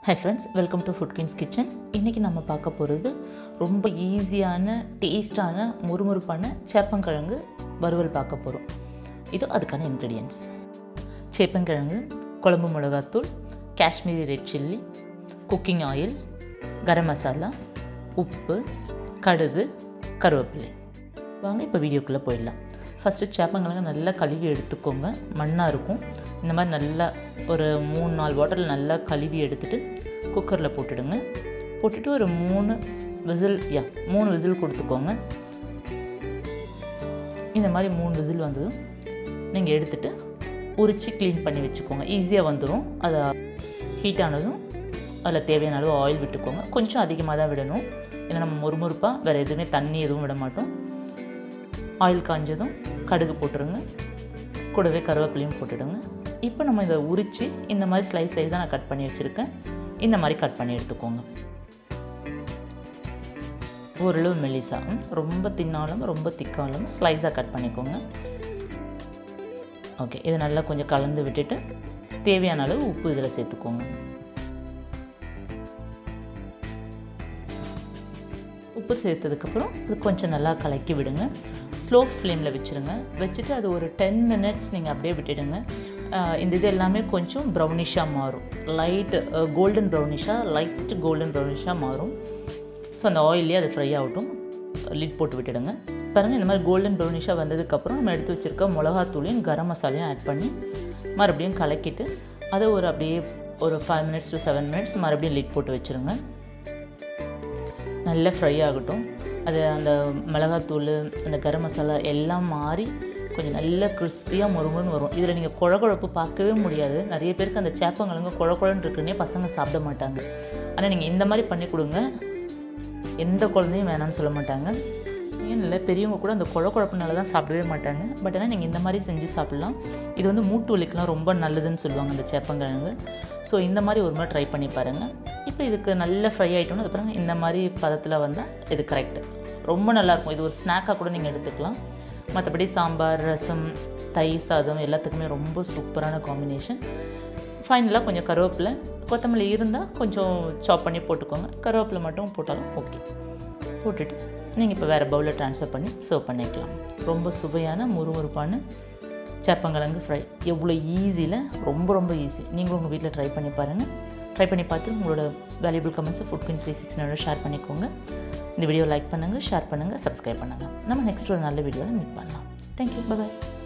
high friends welcome to food kings kitchen இன்றைக்கி நம்ம பார்க்க போகிறது ரொம்ப ஈஸியான டேஸ்டான முறுமுறுப்பான சேப்பங்கிழங்கு வறுவல் பார்க்க போகிறோம் இது அதுக்கான இன்க்ரீடியன்ட்ஸ் சேப்பங்கிழங்கு குழம்பு மிளகாத்தூள் Kashmiri red chilli cooking oil garam masala உப்பு கடுகு கருவேப்பிலை வாங்க இப்போ வீடியோக்குள்ளே போயிடலாம் ஃபஸ்ட்டு சேப்பங்கிழங்கு நல்லா கழுவி எடுத்துக்கோங்க மண்ணாக இருக்கும் இந்த மாதிரி நல்லா ஒரு மூணு நாலு வாட்டரில் நல்லா கழுவி எடுத்துட்டு குக்கரில் போட்டுடுங்க போட்டுட்டு ஒரு மூணு விசில் யா மூணு விசில் கொடுத்துக்கோங்க இந்த மாதிரி மூணு விசில் வந்ததும் நீங்கள் எடுத்துகிட்டு உரித்து க்ளீன் பண்ணி வச்சுக்கோங்க ஈஸியாக வந்துடும் அதை ஹீட் ஆனதும் அதில் தேவையான அளவு ஆயில் விட்டுக்கோங்க கொஞ்சம் அதிகமாக தான் விடணும் ஏன்னா நம்ம முறுமுறுப்பாக வேறு எதுவுமே தண்ணி எதுவும் விட மாட்டோம் ஆயில் காஞ்சதும் கடுகு போட்டுருங்க கூடவே கருவேப்பிலையும் போட்டுடுங்க இப்போ நம்ம இதை உரித்து இந்த மாதிரி ஸ்லைஸ் ஸ்லைஸாக நான் கட் பண்ணி வச்சுருக்கேன் இந்த மாதிரி கட் பண்ணி எடுத்துக்கோங்க ஓரளவு மெலிசா ம், ரொம்ப தின்னாலும் ரொம்ப திக்காலும் ஸ்லைஸாக கட் பண்ணிக்கோங்க ஓகே இதை நல்லா கொஞ்சம் கலந்து விட்டுட்டு தேவையான அளவு உப்பு இதில் சேர்த்துக்கோங்க உப்பு சேர்த்ததுக்கப்புறம் இது கொஞ்சம் நல்லா கலக்கி விடுங்க ஸ்லோ ஃப்ளேமில் வச்சுருங்க வச்சுட்டு அது ஒரு டென் மினிட்ஸ் நீங்கள் அப்படியே விட்டுடுங்க ஆஹ் இந்த இது எல்லாமே கொஞ்சம் ப்ரௌனிஷாக மாறும் லைட் கோல்டன் ப்ரௌனிஷாக லைட் கோல்டன் ப்ரௌனிஷாக மாறும் ஸோ அந்த ஆயிலே அது ஃப்ரை ஆகட்டும் லிட் போட்டு விட்டுடுங்க பாருங்கள் இந்த மாதிரி கோல்டன் ப்ரௌனிஷாக வந்ததுக்கப்புறம் நம்ம எடுத்து வச்சுருக்க மிளகாத்தூளையும் கரம் மசாலையும் ஆட் பண்ணி மறுபடியும் கலக்கிட்டு அதை ஒரு அப்படியே ஒரு five minutes to seven minutes மறுபடியும் லிட் போட்டு வச்சுருங்க நல்லா ஃப்ரை ஆகட்டும் அது அந்த மிளகாத்தூள் அந்த கரம் மசாலா எல்லாம் மாறி கொஞ்சம் நல்ல கிறிஸ்பியாக முருமுன்னு வரும் இதில் நீங்கள் குழ குழப்பு பார்க்கவே முடியாது நிறைய பேருக்கு அந்த சேப்பங்கிழங்கு குழ குழன்னு இருக்குன்னே பசங்க சாப்பிட மாட்டாங்க ஆனால் நீங்கள் இந்த மாதிரி பண்ணி கொடுங்க எந்த குழந்தையும் வேணாம்னு சொல்ல மாட்டாங்க ஏன் இல்லை பெரியவங்க கூட அந்த குழ குழப்புனால தான் சாப்பிடவே மாட்டாங்க பட் ஆனால் நீங்கள் இந்த மாதிரி செஞ்சு சாப்பிட்லாம் இது வந்து மூட்டு வலிக்கெலாம் ரொம்ப நல்லதுன்னு சொல்லுவாங்க அந்த சேப்பங்கிழங்கு ஸோ இந்த மாதிரி ஒரு முறை ட்ரை பண்ணி பாருங்கள் இப்போ இதுக்கு நல்ல ஃப்ரை ஆகிட்டோன்னு அதுக்கப்புறம் இந்த மாதிரி பதத்தில் வந்தால் இது கரெக்டு ரொம்ப நல்லாயிருக்கும் இது ஒரு ஸ்நாக்காக கூட நீங்கள் எடுத்துக்கலாம் மற்றபடி சாம்பார் ரசம் தயிர் சாதம் எல்லாத்துக்குமே ரொம்ப சூப்பரான காம்பினேஷன் ஃபைனலாக கொஞ்சம் கருவேப்பிலை கொத்தமல்லி இருந்தால் கொஞ்சம் சாப் பண்ணி போட்டுக்கோங்க கருவேப்பிலை மட்டும் போட்டாலும் ஓகே போட்டுட்டு நீங்கள் இப்போ வேறு பவுலில் ட்ரான்ஸ்ஃபர் பண்ணி சர்வ் பண்ணிக்கலாம் ரொம்ப சுவையான முறுமுறுப்பான சேப்பங்கிழங்கு ஃப்ரை எவ்வளோ ஈஸியில் ரொம்ப ரொம்ப ஈஸி நீங்களும் உங்கள் வீட்டில் ட்ரை பண்ணி பாருங்கள் ட்ரை பண்ணி பார்த்து உங்களோட வேல்யூபிள் கமெண்ட்ஸை ஃபுட் கின் த்ரீ சிக்ஸ் ஷேர் பண்ணிக்கோங்க இந்த வீடியோ லைக் பண்ணுங்கள் ஷேர் பண்ணுங்கள் சப்ஸ்கிரைப் பண்ணுங்கள் நம்ம நெக்ஸ்ட் ஒரு நல்ல வீடியோவில் மீட் பண்ணலாம் தேங்க்யூ பாய்